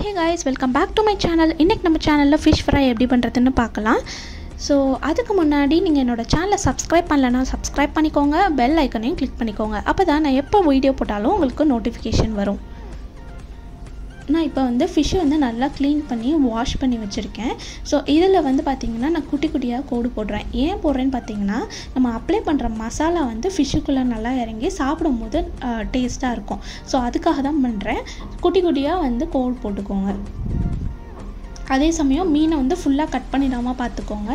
Hey guys welcome back to my channel இன்றைக்கி நம்ம சேனலில் ஃபிஷ் ஃப்ரை எப்படி பண்ணுறதுன்னு பார்க்கலாம் ஸோ அதுக்கு முன்னாடி நீங்கள் என்னோடய சேனலை சப்ஸ்கிரைப் பண்ணலன்னா சப்ஸ்கிரைப் பண்ணிக்கோங்க பெல் ஐக்கனையும் கிளிக் பண்ணிக்கோங்க அப்போ தான் நான் எப்போ வீடியோ போட்டாலும் உங்களுக்கு நோட்டிஃபிகேஷன் வரும் நான் இப்போ வந்து ஃபிஷ்ஷை வந்து நல்லா க்ளீன் பண்ணி வாஷ் பண்ணி வச்சுருக்கேன் ஸோ இதில் வந்து பார்த்திங்கன்னா நான் குட்டி குட்டியாக கோடு போடுறேன் ஏன் போடுறேன்னு பார்த்தீங்கன்னா நம்ம அப்ளை பண்ணுற மசாலா வந்து ஃபிஷ்ஷுக்குள்ளே நல்லா இறங்கி சாப்பிடும்போது டேஸ்ட்டாக இருக்கும் ஸோ அதுக்காக தான் பண்ணுறேன் குட்டி குட்டியாக வந்து கோடு போட்டுக்கோங்க அதே சமயம் மீனை வந்து ஃபுல்லாக கட் பண்ணிடாமல் பார்த்துக்கோங்க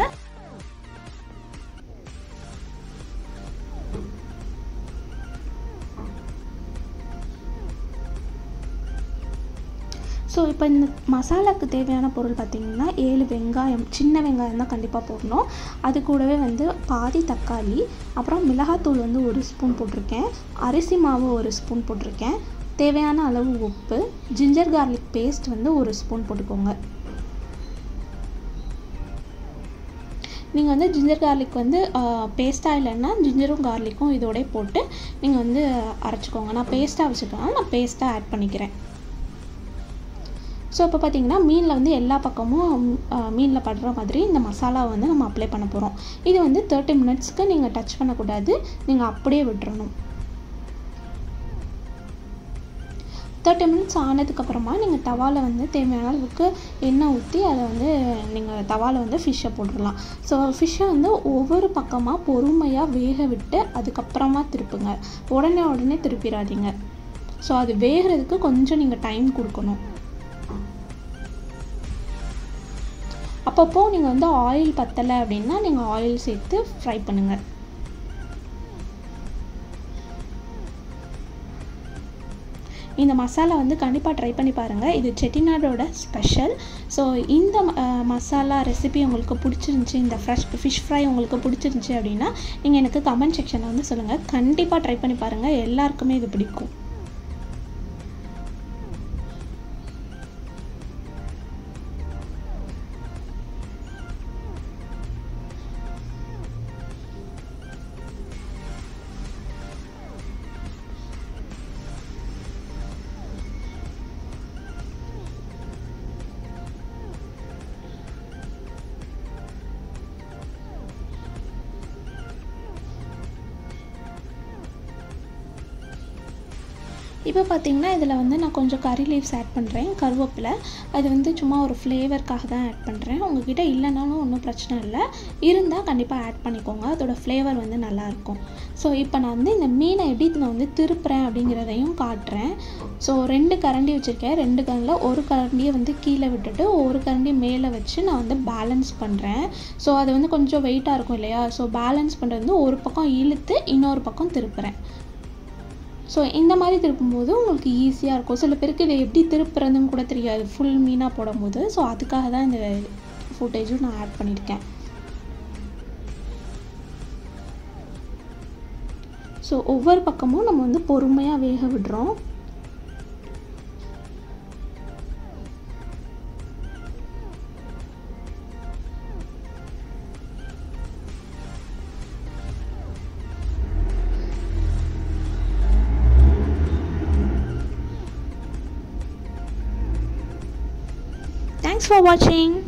ஸோ இப்போ இந்த மசாலாவுக்கு தேவையான பொருள் பார்த்திங்கன்னா ஏழு வெங்காயம் சின்ன வெங்காயம் தான் கண்டிப்பாக போடணும் அது கூடவே வந்து பாதி தக்காளி அப்புறம் மிளகாத்தூள் வந்து ஒரு ஸ்பூன் போட்டிருக்கேன் அரிசி மாவு ஒரு ஸ்பூன் போட்டிருக்கேன் தேவையான அளவு உப்பு ஜிஞ்சர் கார்லிக் பேஸ்ட் வந்து ஒரு ஸ்பூன் போட்டுக்கோங்க நீங்கள் வந்து ஜிஞ்சர் கார்லிக் வந்து பேஸ்ட்டாக இல்லைன்னா ஜிஞ்சரும் கார்லிக்கும் இதோட போட்டு நீங்கள் வந்து அரைச்சிக்கோங்க நான் பேஸ்ட்டாக வச்சுருக்கேன் நான் பேஸ்ட்டாக ஆட் பண்ணிக்கிறேன் ஸோ இப்போ பார்த்திங்கன்னா மீனில் வந்து எல்லா பக்கமும் மீனில் படுற மாதிரி இந்த மசாலாவை வந்து நம்ம அப்ளை பண்ண போகிறோம் இது வந்து தேர்ட்டி மினிட்ஸ்க்கு நீங்கள் டச் பண்ணக்கூடாது நீங்கள் அப்படியே விட்டுறணும் தேர்ட்டி மினிட்ஸ் ஆனதுக்கப்புறமா நீங்கள் தவாவில் வந்து தேவையான அளவுக்கு எண்ணெய் ஊற்றி அதை வந்து நீங்கள் தவாவில் வந்து ஃபிஷ்ஷை போட்டுடலாம் ஸோ ஃபிஷ்ஷை வந்து ஒவ்வொரு பக்கமாக பொறுமையாக வேக விட்டு அதுக்கப்புறமா திருப்புங்க உடனே உடனே திருப்பிடாதீங்க ஸோ அது வேகிறதுக்கு கொஞ்சம் நீங்கள் டைம் கொடுக்கணும் அப்பப்போ நீங்கள் வந்து ஆயில் பத்தலை அப்படின்னா நீங்கள் ஆயில் சேர்த்து ஃப்ரை பண்ணுங்கள் இந்த மசாலா வந்து கண்டிப்பாக ட்ரை பண்ணி பாருங்கள் இது செட்டிநாடோட ஸ்பெஷல் ஸோ இந்த மசாலா ரெசிபி உங்களுக்கு பிடிச்சிருந்துச்சி இந்த ஃப்ரெஷ் ஃபிஷ் ஃப்ரை உங்களுக்கு பிடிச்சிருந்துச்சி அப்படின்னா நீங்கள் எனக்கு கமெண்ட் செக்ஷனில் வந்து சொல்லுங்கள் கண்டிப்பாக ட்ரை பண்ணி பாருங்கள் எல்லாருக்குமே இது பிடிக்கும் இப்போ பார்த்திங்கன்னா இதில் வந்து நான் கொஞ்சம் கறி லீவ்ஸ் ஆட் பண்ணுறேன் கருவேப்பிலை அது வந்து சும்மா ஒரு ஃப்ளேவருக்காக தான் ஆட் பண்ணுறேன் உங்ககிட்ட இல்லைனாலும் ஒன்றும் பிரச்சனை இல்லை இருந்தால் கண்டிப்பாக ஆட் பண்ணிக்கோங்க அதோட ஃப்ளேவர் வந்து நல்லாயிருக்கும் ஸோ இப்போ நான் வந்து இந்த மீனை எப்படி நான் வந்து திருப்புறேன் அப்படிங்கிறதையும் காட்டுறேன் ஸோ ரெண்டு கரண்டி வச்சுருக்கேன் ரெண்டு கரண்டில் ஒரு கரண்டியை வந்து கீழே விட்டுட்டு ஒரு கரண்டி மேலே வச்சு நான் வந்து பேலன்ஸ் பண்ணுறேன் ஸோ அது வந்து கொஞ்சம் வெயிட்டாக இருக்கும் இல்லையா ஸோ பேலன்ஸ் பண்ணுறது வந்து ஒரு பக்கம் இழுத்து இன்னொரு பக்கம் திருப்புறேன் ஸோ இந்த மாதிரி திருப்பும்போது உங்களுக்கு ஈஸியாக இருக்கும் சில பேருக்கு இதை எப்படி திருப்புறதுன்னு கூட தெரியாது ஃபுல் மீனாக போடும்போது ஸோ அதுக்காக தான் இந்த ஃபுட்டேஜும் நான் ஆட் பண்ணியிருக்கேன் ஸோ ஒவ்வொரு பக்கமும் நம்ம வந்து பொறுமையாக வேக விடுறோம் Thanks for watching.